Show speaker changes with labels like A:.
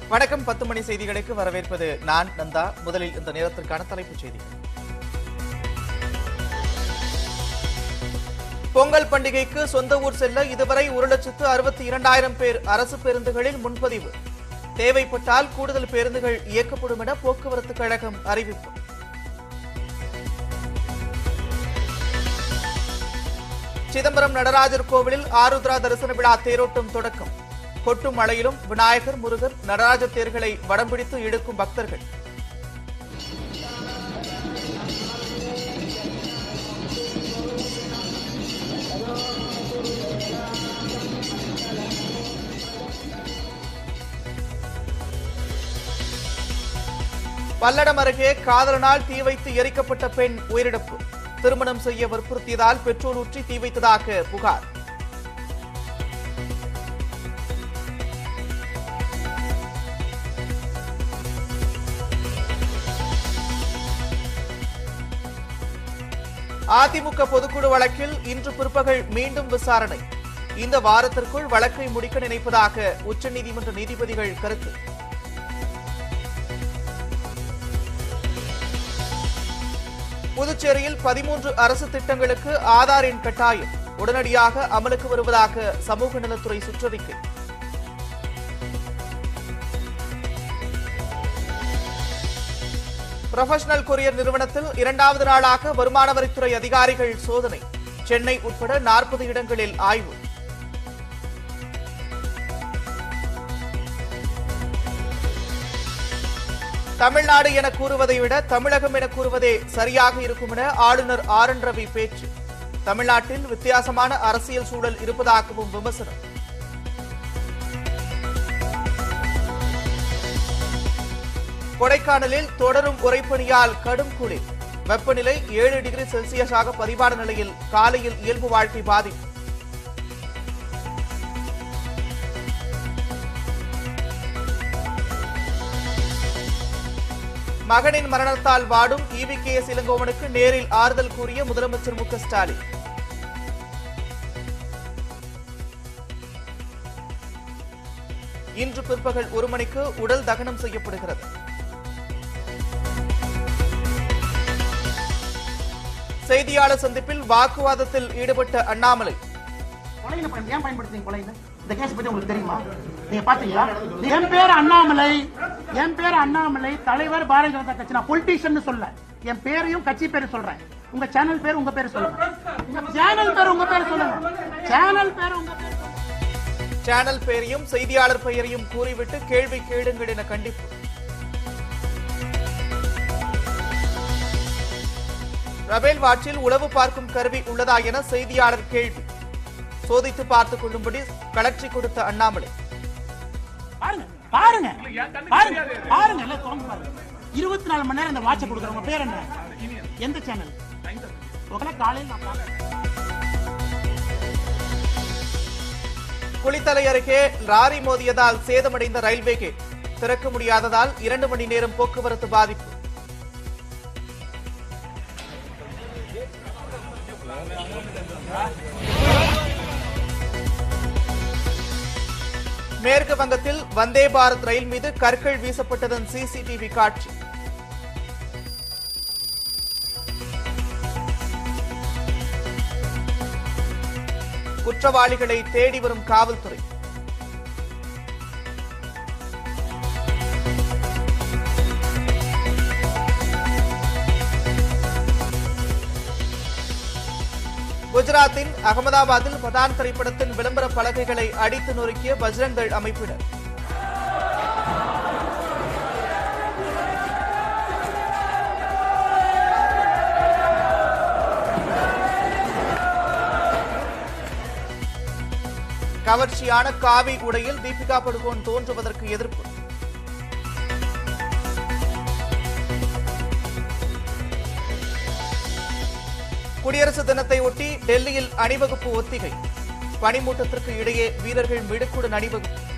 A: வணக்கம் பத்து மணி செய்திகளுக்கு வரவேற்பது நான் நந்தா முதலில் இந்த நேரத்திற்கான தலைப்புச் செய்திகள் பொங்கல் பண்டிகைக்கு சொந்த ஊர் செல்ல இதுவரை ஒரு லட்சத்து அறுபத்தி இரண்டாயிரம் பேர் அரசு பேருந்துகளில் முன்பதிவு தேவைப்பட்டால் கூடுதல் பேருந்துகள் இயக்கப்படும் என போக்குவரத்து கழகம் அறிவிப்பு சிதம்பரம் நடராஜர் கோவிலில் ஆருத்ரா தரிசன விழா தேரோட்டம் தொடக்கம் கொட்டும் மழையிலும் விநாயகர் முருகர் நடராஜர் தேர்களை வடம் பிடித்து இழுக்கும் பக்தர்கள் பல்லடம் அருகே காதலனால் தீ வைத்து எரிக்கப்பட்ட பெண் உயிரிழப்பு திருமணம் செய்ய வற்புறுத்தியதால் பெட்ரோல் ஊற்றி தீ வைத்ததாக புகார் அதிமுக பொதுக்குழு வழக்கில் இன்று பிற்பகல் மீண்டும் விசாரணை இந்த வாரத்திற்குள் வழக்கை முடிக்க நினைப்பதாக உச்சநீதிமன்ற நீதிபதிகள் கருத்து புதுச்சேரியில் பதிமூன்று அரசு திட்டங்களுக்கு ஆதார் எண் கட்டாயம் உடனடியாக அமலுக்கு வருவதாக சமூக நலத்துறை சுற்றறிக்கை புரொபஷனல் கொரியர் நிறுவனத்தில் இரண்டாவது நாளாக வருமான வரித்துறை அதிகாரிகள் சோதனை சென்னை உட்பட நாற்பது இடங்களில் ஆய்வு தமிழ்நாடு என கூறுவதை விட தமிழகம் என கூறுவதே சரியாக இருக்கும் என ஆளுநர் ஆர் என் ரவி பேச்சு தமிழ்நாட்டில் வித்தியாசமான அரசியல் சூழல் இருப்பதாகவும் விமர்சனம் கொடைக்கானலில் தொடரும் உரைப்பணியால் கடும் குளிர் வெப்பநிலை ஏழு டிகிரி செல்சியஸாக பதிவான நிலையில் காலையில் இயல்பு வாழ்க்கை பாதிப்பு மகனின் மரணத்தால் வாடும் இவி கே எஸ் இளங்கோவனுக்கு நேரில் ஆறுதல் கூறிய முதலமைச்சர் மு க ஸ்டாலின் இன்று பிற்பகல் ஒரு மணிக்கு உடல் தகனம் செய்யப்படுகிறது செய்தியாளர் சந்திப்பில் வாக்குவாதத்தில் ஈடுபட்ட அண்ணாமலை
B: கொலையில பயன் ஏன் பயன்படுத்துறீங்க கொலையில இந்த கேஸ் பத்தி உங்களுக்கு தெரியுமா நீங்க பாத்தீங்களா என் பேர் அண்ணாமலை என் பேர் அண்ணாமலை தலைவர் பாரதிய ஜனதா கட்சி நான் பொலிட்டீஷியன் சொல்ல என் பேரையும் கட்சி பேரும் சொல்றேன் உங்க சேனல் பேர் உங்க பேர் சொல்லுங்க உங்க சேனல் பேர் உங்க பேர் சொல்லுங்க சேனல் பேர் உங்க பேர் சொல்லுங்க.
A: சேனல் பெயரையும் செய்தியாளர் பெயரையும் கூறிவிட்டு கேள்வி கேளுங்கள் என கண்டிப்பு ரபேல் வாட்சில் உளவு பார்க்கும் கருவி உள்ளதா என செய்தியாளர் கேள்வி சோதித்து பார்த்துக் கொள்ளும்படி கலற்றி கொடுத்த அண்ணாமலை
B: பாருங்க பாருங்க பாருங்க பாருங்க எல்லாம் திறந்து பாருங்க இருபத்தி நாலு மணி நேரம் இந்த வாட்சை கொடுக்குறேன் உங்க பேர் என்ன எந்த சேனல் உங்களை காலையில் நான் பார்க்கறேன்
A: குளித்தலை அருகே லாரி மோதியதால் சேதமடைந்த ரயில்வே கேட் திறக்க முடியாததால் இரண்டு மணி நேரம் போக்குவரத்து பாதிப்பு மேற்கு வங்கத்தில் வந்தே பாரத் ரயில் மீது கற்கள் வீசப்பட்டதன் சிசிடிவி காட்சி குற்றவாளிகளை தேடி வரும் காவல்துறை குஜராத்தின் அகமதாபாத்தில் பதான் திரைப்படத்தின் விளம்பர பலகைகளை அடித்து நொறுக்கிய பஜ்ரங்கள் அமைப்பினர் கவர்ச்சியான காவி உடையில் தீபிகா படுகோன் தோன்றுவதற்கு எதிர்ப்பு குடியரசு தினத்தை ஒட்டி டெல்லியில் அணிவகுப்பு ஒத்திகை பனிமூட்டத்திற்கு இடையே வீரர்கள் மிடுக்குடன் அணிவகுப்பு